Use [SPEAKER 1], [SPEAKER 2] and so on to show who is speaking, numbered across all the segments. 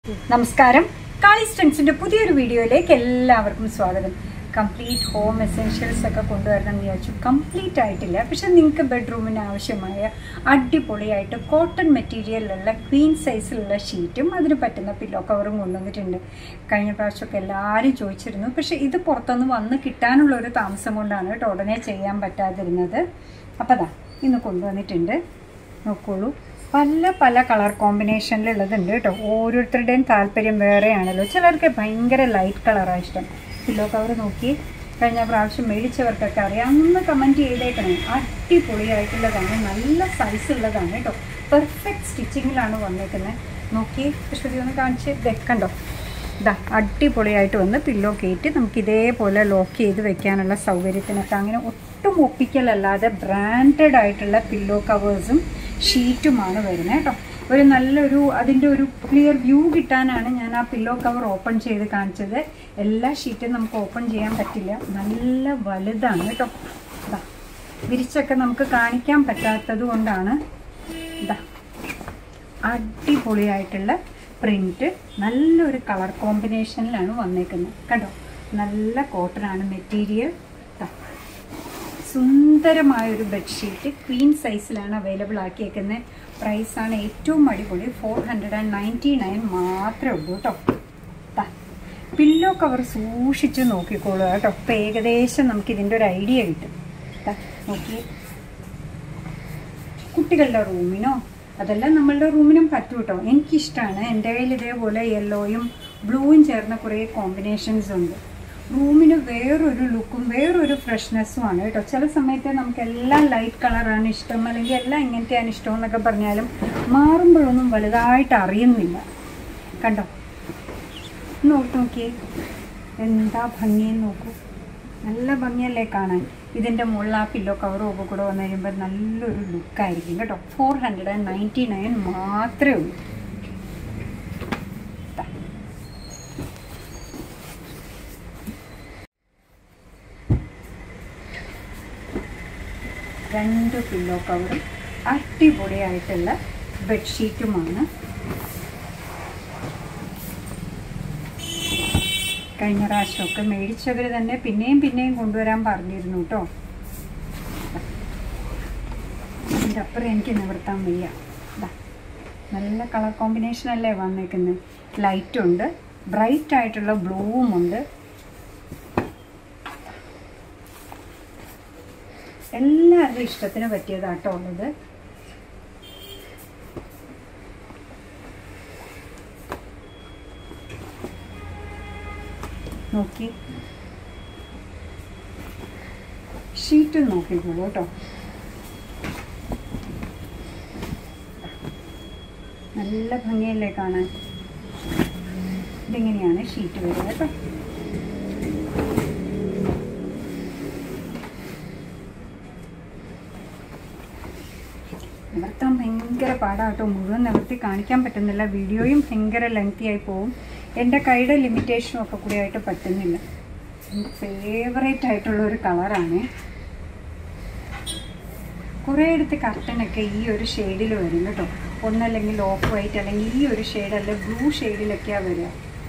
[SPEAKER 1] നമസ്കാരം കാളി സ്ട്രെങ്സിന്റെ പുതിയൊരു വീഡിയോയിലേക്ക് എല്ലാവർക്കും സ്വാഗതം കംപ്ലീറ്റ് ഹോം എസെൻഷ്യൽസ് ഒക്കെ കൊണ്ടുവരണം എന്ന് വിചാരിച്ചു കംപ്ലീറ്റ് ആയിട്ടില്ല പക്ഷെ നിങ്ങൾക്ക് ബെഡ്റൂമിന് ആവശ്യമായ അടിപൊളിയായിട്ട് കോട്ടൺ മെറ്റീരിയലിലുള്ള ക്വീൻ സൈസിലുള്ള ഷീറ്റും അതിന് പറ്റുന്ന പില്ലോ കവറും കൊണ്ടുവന്നിട്ടുണ്ട് കഴിഞ്ഞ പ്രാവശ്യമൊക്കെ എല്ലാവരും ചോദിച്ചിരുന്നു പക്ഷെ ഇത് പുറത്തുനിന്ന് വന്ന് കിട്ടാനുള്ള ഒരു താമസം കൊണ്ടാണ് കേട്ടോ ഉടനെ ചെയ്യാൻ പറ്റാതിരുന്നത് അപ്പോൾ അതാ ഇന്ന് കൊണ്ടുവന്നിട്ടുണ്ട് നോക്കോളൂ പല പല കളർ കോമ്പിനേഷനിലുള്ളതുണ്ട് കേട്ടോ ഓരോരുത്തരുടെയും താല്പര്യം വേറെയാണല്ലോ ചിലർക്ക് ഭയങ്കര ലൈറ്റ് കളറാണ് ഇഷ്ടം പില്ലോ കവർ നോക്കി കഴിഞ്ഞ പ്രാവശ്യം മേടിച്ചവർക്കൊക്കെ അറിയാം ഒന്ന് കമൻറ്റ് ചെയ്തേക്കണേ അടിപൊളിയായിട്ടുള്ളതാണ് നല്ല സൈസ് ഉള്ളതാണ് കേട്ടോ പെർഫെക്റ്റ് സ്റ്റിച്ചിങ്ങിലാണ് വന്നേക്കുന്നത് നോക്കി അശ്വതി ഒന്ന് കാണിച്ച് വെക്കണ്ടോ ഇതാ അടിപൊളിയായിട്ട് വന്ന് പില്ലോ കയറ്റി നമുക്ക് ഇതേപോലെ ലോക്ക് ചെയ്ത് വെക്കാനുള്ള സൗകര്യത്തിനൊക്കെ അങ്ങനെ ഒട്ടും ഒപ്പിക്കലല്ലാതെ ബ്രാൻഡഡ് ആയിട്ടുള്ള പില്ലോ കവേഴ്സും ഷീറ്റുമാണ് വരുന്നത് കേട്ടോ ഒരു നല്ലൊരു അതിൻ്റെ ഒരു ക്ലിയർ വ്യൂ കിട്ടാനാണ് ഞാൻ ആ പില്ലോ കവർ ഓപ്പൺ ചെയ്ത് കാണിച്ചത് എല്ലാ ഷീറ്റും നമുക്ക് ഓപ്പൺ ചെയ്യാൻ പറ്റില്ല നല്ല വലുതാണ് കേട്ടോ ഇതാ വിരിച്ചൊക്കെ നമുക്ക് കാണിക്കാൻ പറ്റാത്തത് കൊണ്ടാണ് ഇതാ അടിപൊളിയായിട്ടുള്ള പ്രിൻറ്റ് നല്ലൊരു കളർ കോമ്പിനേഷനിലാണ് വന്നേക്കുന്നത് കണ്ടോ നല്ല കോട്ടനാണ് മെറ്റീരിയൽ സുന്ദരമായൊരു ബെഡ്ഷീറ്റ് ക്വീൻ സൈസിലാണ് അവൈലബിൾ ആക്കിയേക്കുന്നത് പ്രൈസാണ് ഏറ്റവും അടിപൊളി four hundred and ninety nine മാത്രമേ ഉള്ളൂ കേട്ടോ പില്ലോ കവർ സൂക്ഷിച്ച് നോക്കിക്കോളൂ കേട്ടോ അപ്പം ഏകദേശം നമുക്ക് ഇതിൻ്റെ ഒരു ഐഡിയ കിട്ടും നോക്കി കുട്ടികളുടെ റൂമിനോ അതെല്ലാം നമ്മളുടെ റൂമിനും പറ്റും കേട്ടോ എനിക്കിഷ്ടമാണ് എൻ്റെ കയ്യിൽ ഇതേപോലെ യെല്ലോയും ബ്ലൂവും ചേർന്ന കുറേ കോമ്പിനേഷൻസ് ഉണ്ട് റൂമിന് വേറൊരു ലുക്കും വേറൊരു ഫ്രഷ്നെസ്സും ആണ് കേട്ടോ ചില സമയത്ത് നമുക്ക് എല്ലാം ലൈറ്റ് കളറാണ് ഇഷ്ടം അല്ലെങ്കിൽ എല്ലാം ഇങ്ങനത്തെയാണ് ഇഷ്ടം എന്നൊക്കെ പറഞ്ഞാലും മാറുമ്പോഴൊന്നും വലുതായിട്ട് അറിയുന്നില്ല കണ്ടോ നോക്കി നോക്കിയേ എന്താ ഭംഗിയെന്ന് നോക്കൂ നല്ല ഭംഗിയല്ലേ കാണാൻ ഇതിൻ്റെ മുകളിൽ ആ പില്ലോ കവറും ഒക്കെ കൂടെ വന്നു കഴിയുമ്പോൾ നല്ലൊരു ലുക്കായിരിക്കും കേട്ടോ four hundred and ninety nine മാത്രമേ ഉള്ളൂ രണ്ട് പില്ലോ കവറും അടിപൊളിയായിട്ടുള്ള ബെഡ്ഷീറ്റുമാണ് കഴിഞ്ഞ പ്രാവശ്യമൊക്കെ മേടിച്ചവർ തന്നെ പിന്നെയും പിന്നെയും കൊണ്ടുവരാൻ പറഞ്ഞിരുന്നു കേട്ടോ അതിൻ്റെ അപ്പുറം എനിക്ക് നിവർത്താൻ വയ്യ നല്ല കളർ കോമ്പിനേഷൻ അല്ലേ വന്നേക്കുന്നത് ലൈറ്റുണ്ട് ബ്രൈറ്റ് ആയിട്ടുള്ള ബ്ലൂവും ഉണ്ട് എല്ലാവരുടെ ഇഷ്ടത്തിന് പറ്റിയതാട്ടോ ഉള്ളത് നോക്കി ഷീറ്റ് നോക്കിക്കോളൂ കേട്ടോ നല്ല ഭംഗിയല്ലേ കാണാൻ ഇതിങ്ങനെയാണ് ഷീറ്റ് വരിക കേട്ടോ നിവർത്താൻ ഭയങ്കര പാടാട്ടോ മുഴുവൻ നിവർത്തി കാണിക്കാൻ പറ്റുന്നില്ല വീഡിയോയും ഭയങ്കര ലെങ്തി ആയി പോവും എൻ്റെ കൈയുടെ ലിമിറ്റേഷനും ഒക്കെ കൂടി ആയിട്ട് പറ്റുന്നില്ല ഫേവറേറ്റ് ആയിട്ടുള്ള ഒരു കളറാണ് കുറേ അടുത്ത് കർട്ടനൊക്കെ ഈ ഒരു ഷെയ്ഡിൽ വരും കേട്ടോ ഒന്നല്ലെങ്കിൽ ഓഫ് വൈറ്റ് അല്ലെങ്കിൽ ഈ ഒരു ഷെയ്ഡ് അല്ല ബ്ലൂ ഷെയ്ഡിലൊക്കെയാണ് വരിക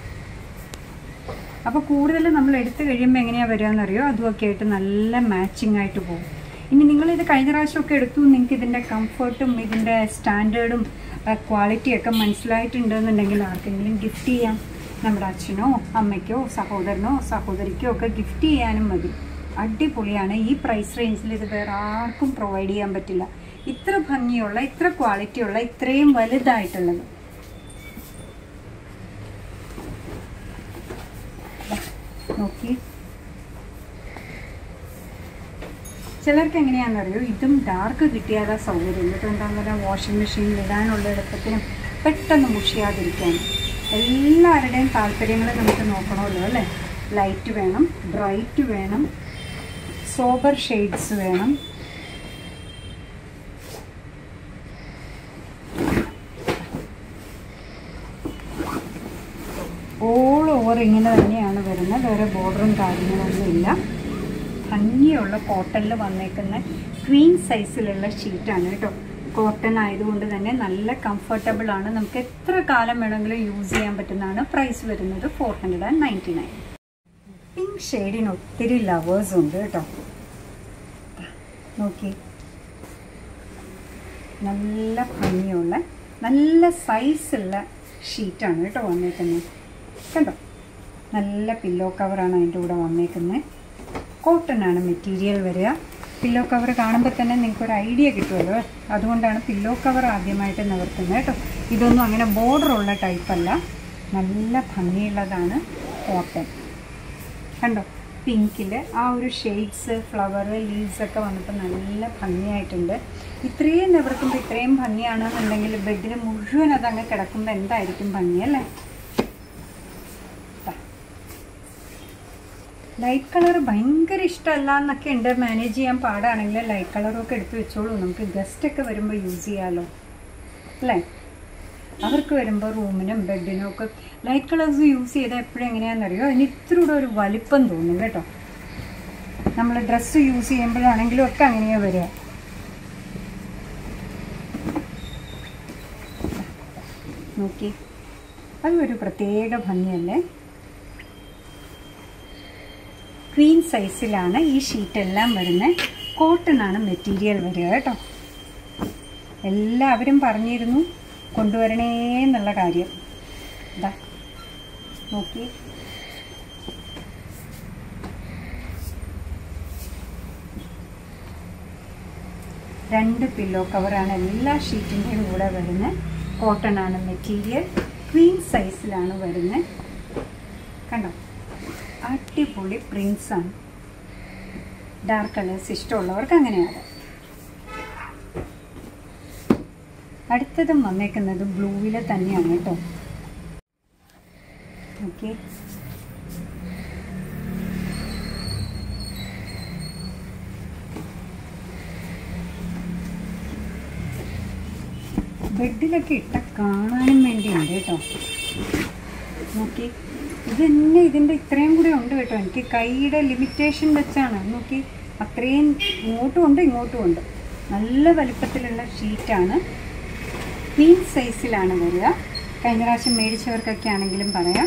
[SPEAKER 1] അപ്പോൾ കൂടുതൽ നമ്മൾ എടുത്തു കഴിയുമ്പോൾ എങ്ങനെയാണ് വരിക എന്നറിയോ അതുമൊക്കെ ആയിട്ട് നല്ല മാച്ചിങ് ആയിട്ട് പോകും ഇനി നിങ്ങളിത് കഴിഞ്ഞ പ്രാവശ്യമൊക്കെ എടുത്തു നിങ്ങൾക്ക് ഇതിൻ്റെ കംഫർട്ടും ഇതിൻ്റെ സ്റ്റാൻഡേർഡും ക്വാളിറ്റിയൊക്കെ മനസ്സിലായിട്ടുണ്ടെന്നുണ്ടെങ്കിൽ ആർക്കെങ്കിലും ഗിഫ്റ്റ് ചെയ്യാം നമ്മുടെ അച്ഛനോ അമ്മയ്ക്കോ സഹോദരനോ സഹോദരിക്കോ ഒക്കെ ഗിഫ്റ്റ് ചെയ്യാനും മതി അടിപൊളിയാണ് ഈ പ്രൈസ് റേഞ്ചിൽ ഇത് വേറെ ആർക്കും പ്രൊവൈഡ് ചെയ്യാൻ പറ്റില്ല ഇത്ര ഭംഗിയുള്ള ഇത്ര ക്വാളിറ്റിയുള്ള ഇത്രയും വലുതായിട്ടുള്ളത് നോക്കി ചിലർക്ക് എങ്ങനെയാണെന്നറിയോ ഇതും ഡാർക്ക് കിട്ടിയാലാ സൗകര്യം കേട്ടോ എന്താണെന്ന് പറഞ്ഞാൽ വാഷിംഗ് മെഷീനിൽ ഇടാനുള്ള എളുപ്പത്തിനും പെട്ടെന്ന് മുഷിയാതിരിക്കാനും എല്ലാവരുടെയും താല്പര്യങ്ങൾ നമുക്ക് നോക്കണമല്ലോ അല്ലേ ലൈറ്റ് വേണം ബ്രൈറ്റ് വേണം സോബർ ഷെയ്ഡ്സ് വേണം ഓൾ ഓവർ ഇങ്ങനെ തന്നെയാണ് വരുന്നത് വേറെ ബോർഡറും കാര്യങ്ങളൊന്നുമില്ല ഭംഗിയുള്ള കോട്ടണിൽ വന്നേക്കുന്ന ക്വീൻ സൈസിലുള്ള ഷീറ്റാണ് കേട്ടോ കോട്ടൺ ആയതുകൊണ്ട് തന്നെ നല്ല കംഫർട്ടബിൾ ആണ് നമുക്ക് എത്ര കാലം വേണമെങ്കിലും യൂസ് ചെയ്യാൻ പറ്റുന്നതാണ് പ്രൈസ് വരുന്നത് four hundred and ninety nine pink ഷെയ്ഡിന് ഒത്തിരി ലവേഴ്സ് ഉണ്ട് കേട്ടോ നോക്കി നല്ല ഭംഗിയുള്ള നല്ല സൈസുള്ള ഷീറ്റാണ് കേട്ടോ വന്നേക്കുന്നത് കണ്ടോ നല്ല പില്ലോ കവറാണ് അതിൻ്റെ കൂടെ വന്നേക്കുന്നത് കോട്ടൺ ആണ് മെറ്റീരിയൽ വരിക പില്ലോ കവർ കാണുമ്പോൾ തന്നെ നിങ്ങൾക്ക് ഒരു ഐഡിയ കിട്ടുമല്ലോ അതുകൊണ്ടാണ് പില്ലോ കവർ ആദ്യമായിട്ട് നിവർത്തുന്നത് കേട്ടോ ഇതൊന്നും അങ്ങനെ ബോർഡർ ഉള്ള ടൈപ്പല്ല നല്ല ഭംഗിയുള്ളതാണ് കോട്ടൺ കണ്ടോ പിങ്കിൽ ആ ഒരു ഷെയ്ഡ്സ് ഫ്ലവർ ലീവ്സ് ഒക്കെ വന്നപ്പോൾ നല്ല ഭംഗിയായിട്ടുണ്ട് ഇത്രയും നിവർത്തുമ്പോൾ ഇത്രയും ഭംഗിയാണെന്നുണ്ടെങ്കിൽ ബെഡിൽ മുഴുവൻ അതങ്ങ് കിടക്കുമ്പോൾ എന്തായിരിക്കും ഭംഗി അല്ലേ ലൈറ്റ് കളർ ഭയങ്കര ഇഷ്ടമല്ല എന്നൊക്കെ ഉണ്ട് മാനേജ് ചെയ്യാൻ പാടാണെങ്കിൽ ലൈറ്റ് കളറൊക്കെ എടുത്ത് വെച്ചോളൂ നമുക്ക് ഗസ്റ്റ് ഒക്കെ വരുമ്പോൾ യൂസ് ചെയ്യാമല്ലോ അല്ലേ അവർക്ക് വരുമ്പോൾ റൂമിനും ബെഡിനും ഒക്കെ ലൈറ്റ് കളേഴ്സ് യൂസ് ചെയ്താൽ എപ്പോഴും എങ്ങനെയാണെന്നറിയോ അതിന് ഇത്തിരി കൂടെ ഒരു വലിപ്പം തോന്നും കേട്ടോ നമ്മൾ ഡ്രസ്സ് യൂസ് ചെയ്യുമ്പോഴാണെങ്കിലും ഒക്കെ അങ്ങനെയാണ് വരിക നോക്കി അതൊരു പ്രത്യേക ഭംഗിയല്ലേ ക്വീൻ സൈസിലാണ് ഈ ഷീറ്റെല്ലാം വരുന്നത് കോട്ടൺ ആണ് മെറ്റീരിയൽ വരിക കേട്ടോ എല്ലാവരും പറഞ്ഞിരുന്നു കൊണ്ടുവരണേ എന്നുള്ള കാര്യം ഇതാ നോക്കി രണ്ട് പില്ലോ കവറാണ് എല്ലാ ഷീറ്റിൻ്റെയും കൂടെ വരുന്നത് കോട്ടൺ ആണ് മെറ്റീരിയൽ ക്വീൻ സൈസിലാണ് വരുന്നത് കണ്ടോ അടിപൊളി പ്രിൻസ് ആണ് ഡാർക്ക് കളേഴ്സ് ഇഷ്ടമുള്ളവർക്ക് അങ്ങനെയാണ് അടുത്തതും വന്നേക്കുന്നത് ബ്ലൂവിൽ തന്നെയാണ് കേട്ടോ ഓക്കെ ബെഡിലൊക്കെ ഇട്ട കാണാനും വേണ്ടിയുണ്ട് കേട്ടോ നോക്കി ഇത് തന്നെ ഇതിൻ്റെ ഇത്രയും കൂടെ ഉണ്ട് കേട്ടോ എനിക്ക് കൈയുടെ ലിമിറ്റേഷൻ വെച്ചാണ് നോക്കി അത്രയും ഇങ്ങോട്ടും ഉണ്ട് ഇങ്ങോട്ടും ഉണ്ട് നല്ല വലിപ്പത്തിലുള്ള ഷീറ്റാണ് ക്വീൻ സൈസിലാണ് വരിക കഴിഞ്ഞ പ്രാവശ്യം മേടിച്ചവർക്കൊക്കെ ആണെങ്കിലും പറയാം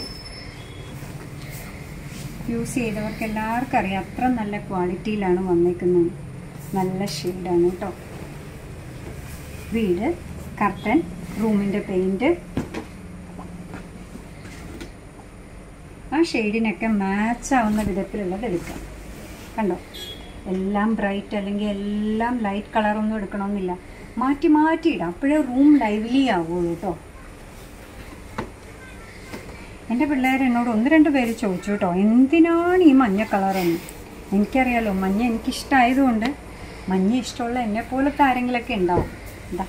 [SPEAKER 1] യൂസ് ചെയ്തവർക്ക് എല്ലാവർക്കും അറിയാം അത്ര നല്ല ക്വാളിറ്റിയിലാണ് വന്നേക്കുന്നത് നല്ല ഷെയ്ഡാണ് കേട്ടോ വീട് കർട്ടൻ റൂമിൻ്റെ പെയിൻറ്റ് ആ ഷെയ്ഡിനൊക്കെ മാച്ച് ആവുന്ന വിധത്തിലുള്ളത് എടുക്കാം കണ്ടോ എല്ലാം ബ്രൈറ്റ് അല്ലെങ്കിൽ എല്ലാം ലൈറ്റ് കളറൊന്നും എടുക്കണമെന്നില്ല മാറ്റി മാറ്റി ഇടാം അപ്പോഴേ റൂം ലൈവ്ലി ആവുള്ളൂ കേട്ടോ എൻ്റെ പിള്ളേർ എന്നോട് ഒന്ന് രണ്ട് പേര് ചോദിച്ചു കേട്ടോ എന്തിനാണ് ഈ മഞ്ഞ കളറെന്ന് എനിക്കറിയാലോ മഞ്ഞ എനിക്കിഷ്ടമായതുകൊണ്ട് മഞ്ഞ ഇഷ്ടമുള്ള എന്നെ പോലത്തെ ആരെങ്കിലൊക്കെ ഉണ്ടാവും എന്താ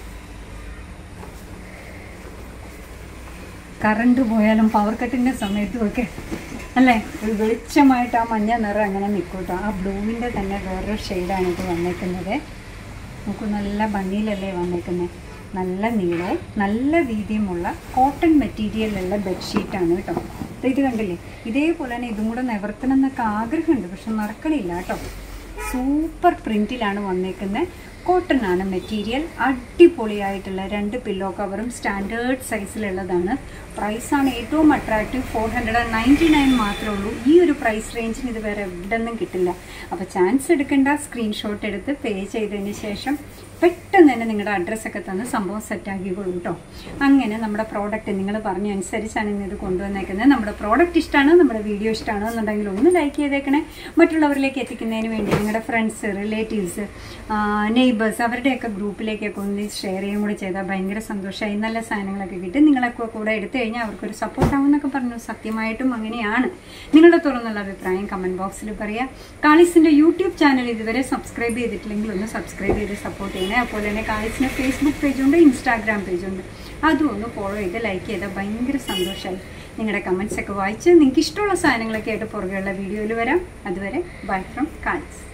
[SPEAKER 1] കറണ്ട് പോയാലും പവർ കട്ടിൻ്റെ സമയത്തും ഒക്കെ അല്ലേ ഒരു വെളിച്ചമായിട്ട് ആ മഞ്ഞ നിറം അങ്ങനെ നിൽക്കും കേട്ടോ ആ ബ്ലൂവിൻ്റെ തന്നെ വേറൊരു ഷെയ്ഡാണ് ഇത് വന്നേക്കുന്നത് നമുക്ക് നല്ല ഭംഗിയിലല്ലേ വന്നേക്കുന്നത് നല്ല നീളവും നല്ല വീതിയുമുള്ള കോട്ടൺ മെറ്റീരിയലുള്ള ബെഡ്ഷീറ്റാണ് കേട്ടോ ദേ ഇത് കണ്ടില്ലേ ഇതേപോലെ തന്നെ ഇതും കൂടെ നിവർത്തണം എന്നൊക്കെ ആഗ്രഹമുണ്ട് പക്ഷെ നടക്കണില്ല കേട്ടോ സൂപ്പർ പ്രിൻറ്റിലാണ് വന്നേക്കുന്നത് കോട്ടൺ ആണ് മെറ്റീരിയൽ അടിപൊളിയായിട്ടുള്ള രണ്ട് പില്ലോ കവറും സ്റ്റാൻഡേർഡ് സൈസിലുള്ളതാണ് പ്രൈസാണ് ഏറ്റവും attractive four hundred and ninety nine മാത്രമേ ഉള്ളൂ ഈ ഒരു പ്രൈസ് റേഞ്ചിന് ഇത് വേറെ എവിടെ നിന്നും കിട്ടില്ല അപ്പോൾ ചാൻസ് എടുക്കേണ്ട സ്ക്രീൻഷോട്ട് എടുത്ത് പേ ചെയ്തതിന് ശേഷം പെട്ടെന്ന് തന്നെ നിങ്ങളുടെ അഡ്രസ്സൊക്കെ തന്ന് സംഭവം സെറ്റാക്കിക്കോളൂ കേട്ടോ അങ്ങനെ നമ്മുടെ പ്രോഡക്റ്റ് നിങ്ങൾ പറഞ്ഞ അനുസരിച്ചാണ് ഇന്ന് ഇത് കൊണ്ടുവന്നേക്കുന്നത് നമ്മുടെ പ്രോഡക്റ്റ് ഇഷ്ടമാണ് നമ്മുടെ വീഡിയോ ഇഷ്ടമാണ് എന്നുണ്ടെങ്കിൽ ഒന്ന് ലൈക്ക് ചെയ്തേക്കണേ മറ്റുള്ളവരിലേക്ക് എത്തിക്കുന്നതിന് വേണ്ടി നിങ്ങളുടെ ഫ്രണ്ട്സ് റിലേറ്റീവ്സ് നെയ്ബേഴ്സ് അവരുടെയൊക്കെ ഗ്രൂപ്പിലേക്കൊക്കെ ഒന്ന് ഷെയർ ചെയ്യുകയും കൂടി ചെയ്താൽ ഭയങ്കര സന്തോഷമായി നല്ല സാധനങ്ങളൊക്കെ കിട്ടും നിങ്ങളൊക്കെ കൂടെ എടുത്തു കഴിഞ്ഞാൽ അവർക്കൊരു സപ്പോർട്ട് ആവുമെന്നൊക്കെ പറഞ്ഞു സത്യമായിട്ടും അങ്ങനെയാണ് നിങ്ങളുടെ തുറന്നുള്ള അഭിപ്രായം കമൻറ്റ് ബോക്സിൽ പറയുക കാളിസിൻ്റെ യൂട്യൂബ് ചാനൽ ഇതുവരെ സബ്സ്ക്രൈബ് ചെയ്തിട്ടില്ലെങ്കിൽ ഒന്ന് സബ്സ്ക്രൈബ് ചെയ്ത് സപ്പോർട്ട് ചെയ്യണേ അതുപോലെ തന്നെ കാളിസിന് ഫേസ്ബുക്ക് പേജുണ്ട് ഇൻസ്റ്റാഗ്രാം പേജുണ്ട് അതും ഒന്ന് ഫോളോ ചെയ്ത് ലൈക്ക് ചെയ്താൽ ഭയങ്കര സന്തോഷമായി നിങ്ങളുടെ കമൻസ് ഒക്കെ വായിച്ച് നിങ്ങൾക്ക് ഇഷ്ടമുള്ള സാധനങ്ങളൊക്കെ ആയിട്ട് പുറകെയുള്ള വീഡിയോയിൽ വരാം അതുവരെ ബൈ ഫ്രം കാളിസ്